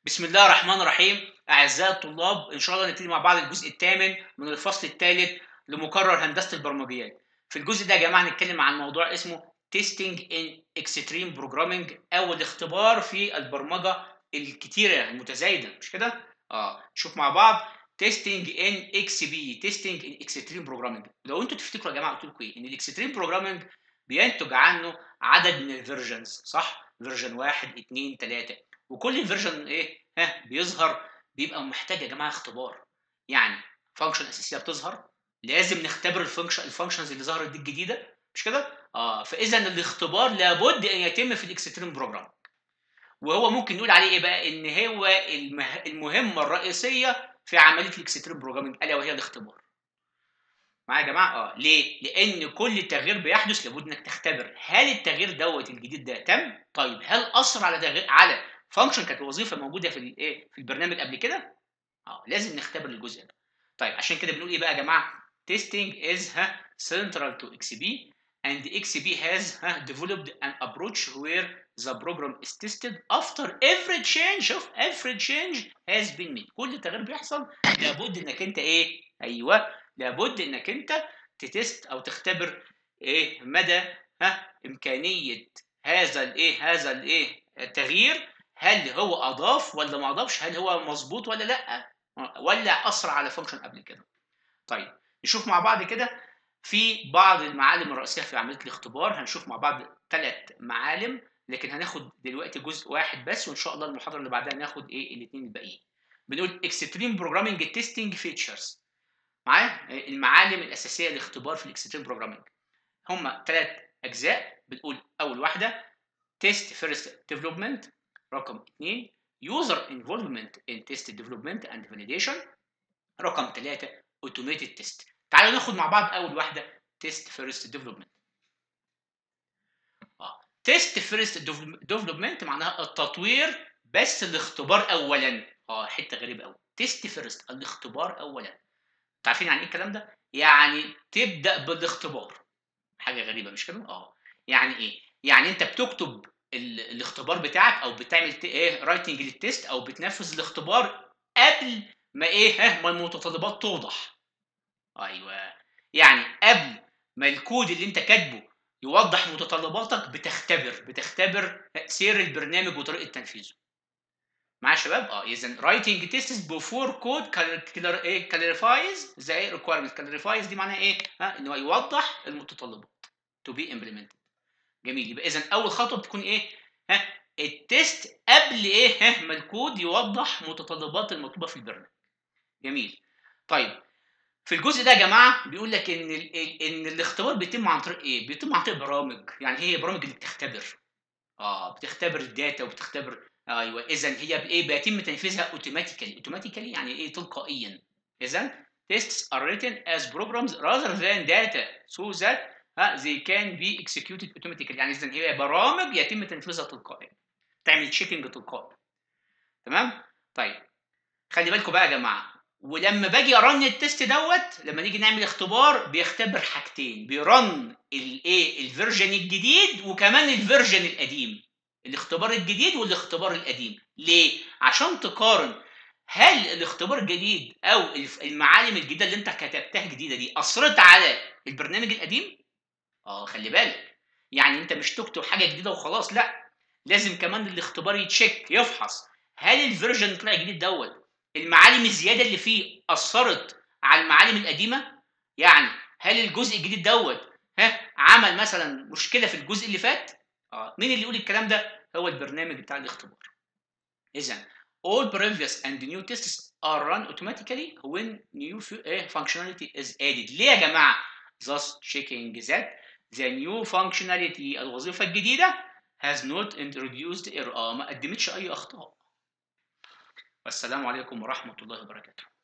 بسم الله الرحمن الرحيم أعزائي الطلاب إن شاء الله نبتدي مع بعض الجزء الثامن من الفصل الثالث لمقرر هندسة البرمجيات في الجزء ده يا جماعة هنتكلم عن موضوع اسمه Testing in Extreme Programming أو الاختبار في البرمجة الكتيرة المتزايدة مش كده؟ اه شوف مع بعض Testing in XP Testing in Extreme Programming لو انتوا تفتكروا يا جماعة قلت لكم ايه؟ ان الاكستريم بروجرامنج بينتج عنه عدد من الفيرجنز صح؟ فيرجن 1 2 3 وكل فيرجن ايه ها بيظهر بيبقى محتاج يا جماعه اختبار يعني فانكشن اساسيه بتظهر لازم نختبر الفانكشن الفانكشنز اللي ظهرت دي الجديده مش كده اه فاذا الاختبار لابد ان يتم في الاكستريم بروجرام وهو ممكن نقول عليه ايه بقى ان هو المه... المهمه الرئيسيه في عمليه الاكستريم بروجرامنج الا وهي الاختبار معايا يا جماعه اه ليه لان كل تغيير بيحدث لابد انك تختبر هل التغيير دوت الجديد ده تم طيب هل اثر على تغيير على فانكشن كانت وظيفه موجوده في الايه في البرنامج قبل كده اه لازم نختبر الجزء ده طيب عشان كده بنقول ايه بقى يا جماعه testing is ها central to XP and XP has ها developed an approach where the program is tested after every change of every change has been made كل تغيير بيحصل لابد انك انت ايه ايوه لابد انك انت تتست او تختبر ايه مدى ها امكانيه هذا الايه هذا الايه التغيير هل هو اضاف ولا ما اضافش هل هو مظبوط ولا لا ولا اثر على فانكشن قبل كده طيب نشوف مع بعض كده في بعض المعالم الرئيسيه في عمليه الاختبار هنشوف مع بعض ثلاث معالم لكن هناخد دلوقتي جزء واحد بس وان شاء الله المحاضره اللي بعدها ناخد ايه الاثنين الباقيين بنقول اكستريم بروجرامنج تيستنج فيتشرز معايا المعالم الاساسيه للاختبار في الاكستريم بروجرامنج هم ثلاث اجزاء بنقول اول واحده تيست فيرست ديفلوبمنت رقم 2 user involvement in test development and validation رقم 3 automated test تعالوا ناخد مع بعض اول واحده test first development اه test first development معناها التطوير بس الاختبار اولا اه حته غريبه قوي test first الاختبار اولا عارفين يعني ايه الكلام ده يعني تبدا بالاختبار حاجه غريبه مش كده اه يعني ايه يعني انت بتكتب الاختبار بتاعك او بتعمل ايه رايتنج للتيست او بتنفذ الاختبار قبل ما ايه ها ما المتطلبات توضح ايوه يعني قبل ما الكود اللي انت كاتبه يوضح متطلباتك بتختبر بتختبر سير البرنامج وطريقه تنفيذه معايا يا شباب اه اذا رايتنج تيست بيفور كود كلاريفايز ذا ريكويرمنت كلاريفايز دي معناها ايه ها ان هو يوضح المتطلبات تو بي امبلمنتد جميل يبقى اذا اول خطوه بتكون ايه ها التيست قبل ايه ها ما الكود يوضح متطلبات المطلوبه في البرنامج جميل طيب في الجزء ده يا جماعه بيقول لك ان ال ان الاختبار بيتم عن طريق ايه بيتم عن طريق برامج يعني هي برامج اللي بتختبر اه بتختبر الداتا وبتختبر ايوه اذا هي بايه بيتم تنفيذها اوتوماتيكالي اوتوماتيكالي يعني ايه تلقائيا اذا tests are written as programs rather than data so that ها they can be executed automatically يعني اذا هي برامج يتم تنفيذها تلقائيا تعمل تشيكنج تلقائي تمام طيب خلي بالكم بقى يا جماعه ولما باجي ارن التست دوت لما نيجي نعمل اختبار بيختبر حاجتين بيرن الايه الفيرجن الجديد وكمان الفيرجن القديم الاختبار الجديد والاختبار القديم ليه عشان تقارن هل الاختبار الجديد او المعالم الجديده اللي انت كتبتها جديده دي اثرت على البرنامج القديم اه خلي بالك يعني انت مش تكتب حاجه جديده وخلاص لا لازم كمان الاختبار يتشيك يفحص هل الفيرجن اللي طلع جديد دوت المعالم الزياده اللي فيه اثرت على المعالم القديمه يعني هل الجزء الجديد دوت ها عمل مثلا مشكله في الجزء اللي فات اه مين اللي يقول الكلام ده هو البرنامج بتاع الاختبار اذا all previous and new tests are run automatically when new functionality is added ليه يا جماعه thus checking that the new functionality الوظيفه الجديده has not introduced error آه ما قدمتش اي اخطاء والسلام عليكم ورحمه الله وبركاته